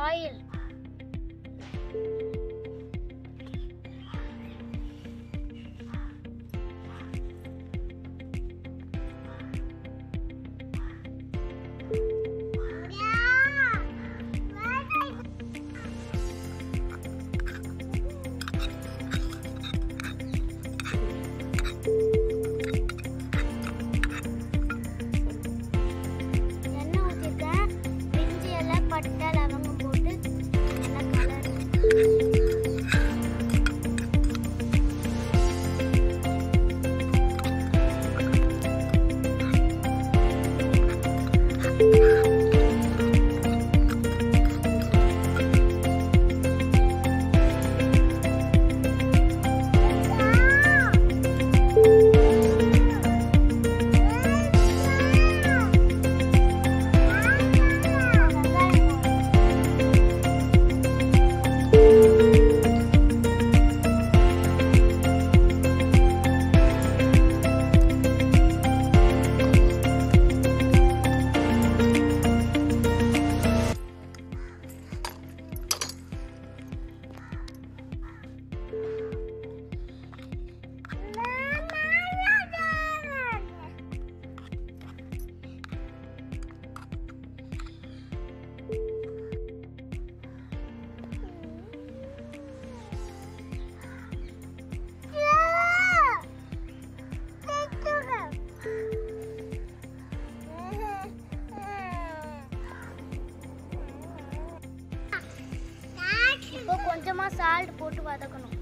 Oil எண்ணெய் ஊற்றிருக்கேன் பிரிஞ்சி இலை பட்டை லவங்கம் போட்டு நல்லா கலர் இப்போ கொஞ்சமா சால்ட் போட்டு வதக்கணும்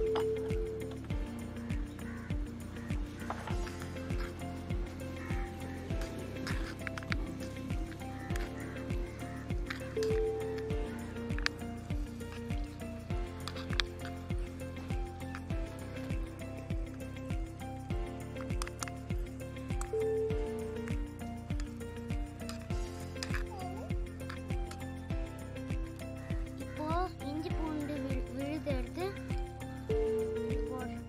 இப்போ இஞ்சி பூண்டு வி- விழுது எடுத்து இது போடுறேன்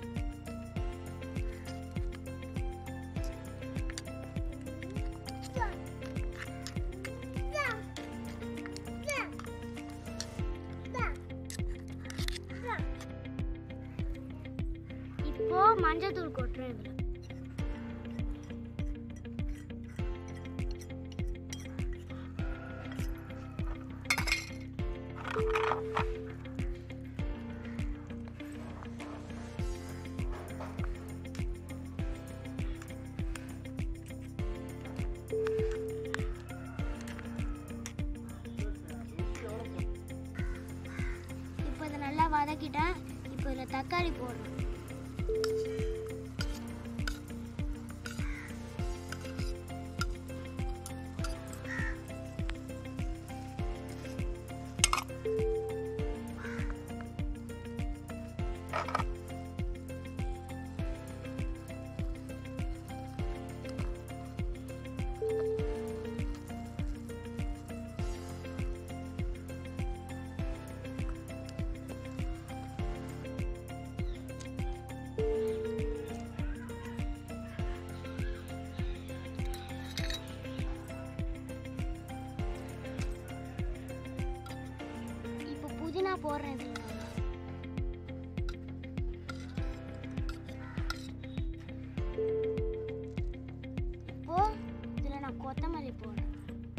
இப்போ மஞ்சத்தூள் கொட்டுறேன் இதுல இப்போ இதை நல்லா வதக்கிட்டேன் இப்போ இதில் தக்காளி போடணும் இப்போ புதினா போடுறேன் இதுல நான். இப்போ இதுல நான் கொத்தமல்லி போடுறேன்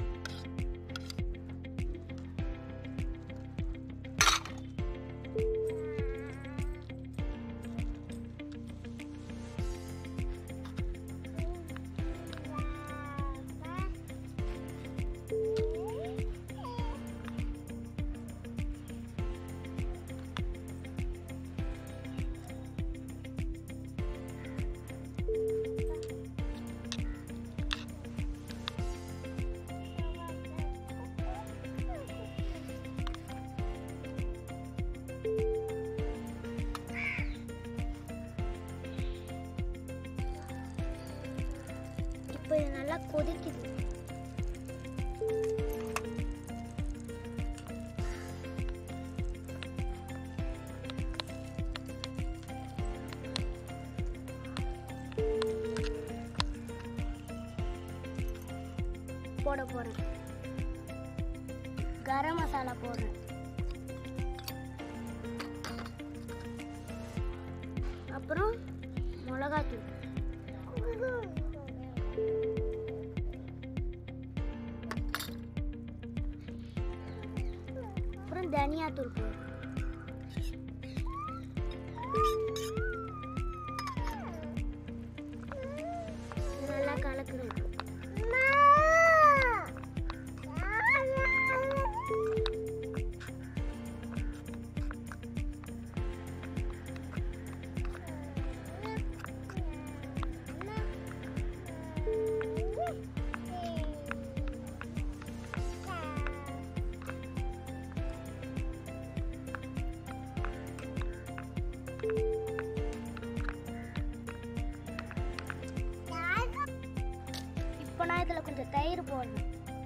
இப்போ இது நல்லா கொதிக்குது போட போறேன் கரம் மசாலா போடுறேன் அப்புறம் மிளகாத்தூள் அப்புறம் தனியாத்தூள் போடுறேன் இது நல்லா கலக்கணும் இப்போ நான் இதில் கொஞ்சம் தயிர் போடணும்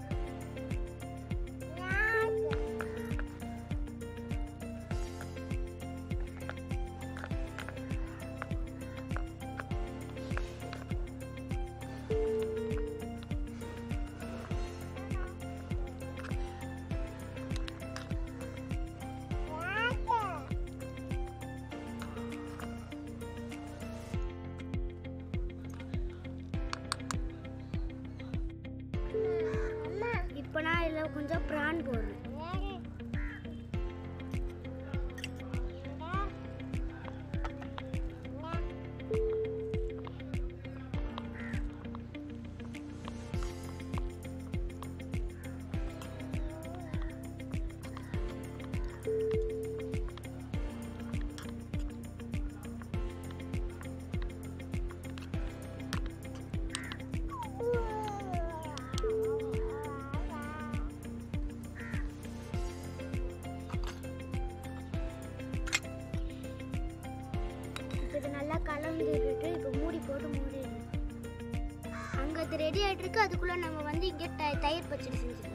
இப்போ நான் இதில் கொஞ்சம் ப்ரான் போடுறேன் இப்போ இது நல்லா கலந்து விட்டுட்டு இப்போ மூடி போட்டு மூடிடணும் அங்கே அது ரெடி ஆகிட்டு இருக்கு அதுக்குள்ளே நம்ம வந்து இங்கே த தயிர் பச்சடி செஞ்சுக்கலாம்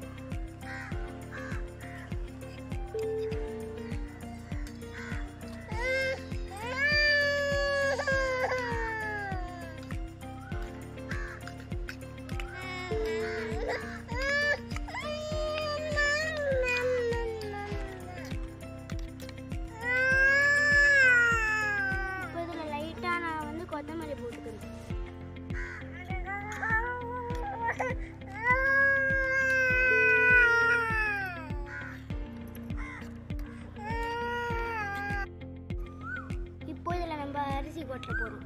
இப்போ இதில் லைட்டாக நான் வந்து கொத்தமல்லி போட்டுக்கிறேன் இப்போ இதில் நம்ம அரிசி கொட்ட போகிறோம்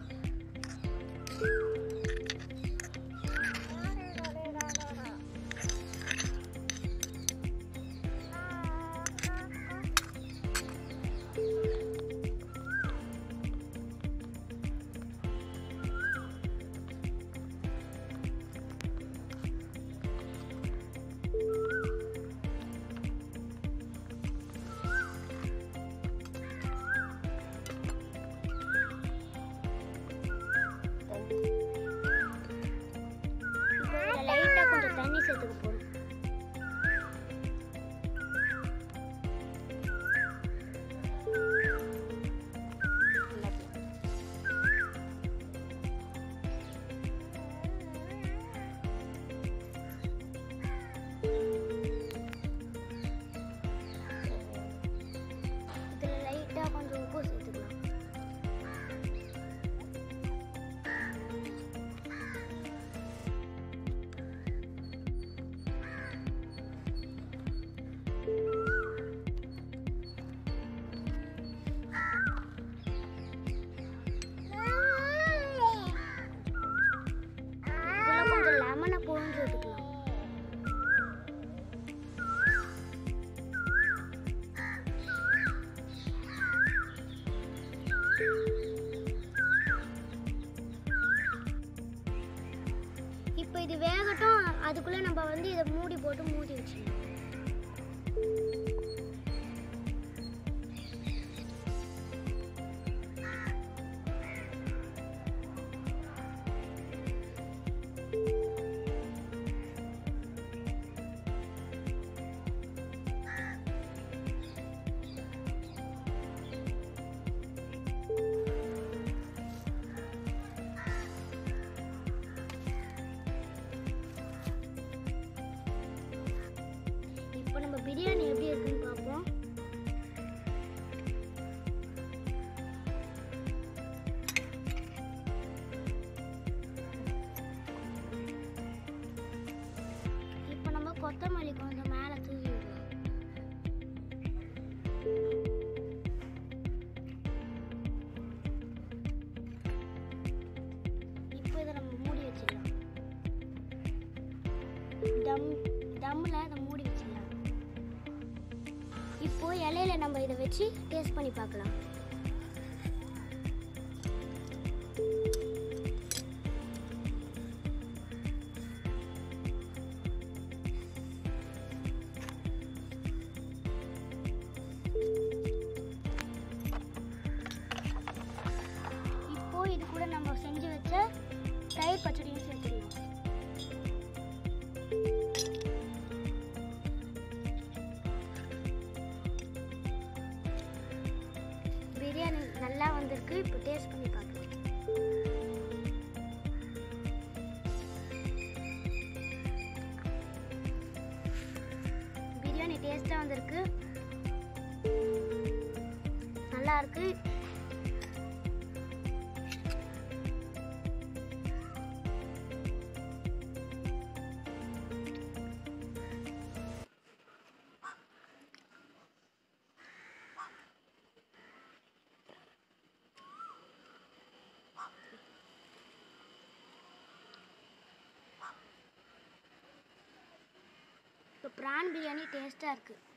இப்போ இதில் லைட்டாக கொஞ்சம் தண்ணி சேர்த்துக்க போகிறோம் இதில் லைட்டாக கொஞ்சம் உப்பு சேர்த்துக்கலாம் இதில் கொஞ்சம் லெமனை புழிஞ்சு விட்டுக்கலாம் இப்போ இது வேகட்டும் அதுக்குள்ளே நம்ம வந்து இதை மூடி போட்டு மூடி வச்சிடலாம் இப்போ நம்ம பிரியாணி எப்படி இருக்குன்னு பார்ப்போம் இப்போ நம்ம கொத்தமல்லி கொஞ்சம் மேலே தூவி விடலாம் இப்போ இதை நம்ம மூடி வச்சிடலாம் டம் டம்மில் அதை மூடி வச்சிடலாம் இப்போ இலையில நம்ம இதை வச்சு டேஸ்ட் பண்ணி பார்க்கலாம் இப்போ இது கூட நம்ம செஞ்சு வச்ச தயிர் பச்சடியும் சேர்த்துக்கலாம் பிரியாணி நல்லா வந்திருக்கு இப்போ டேஸ்ட் பண்ணி பார்க்கலாம் பிரியாணி டேஸ்ட்டாக வந்திருக்கு நல்லா இருக்கு இப்போ ப்ரான் பிரியாணி டேஸ்ட்டாக இருக்குது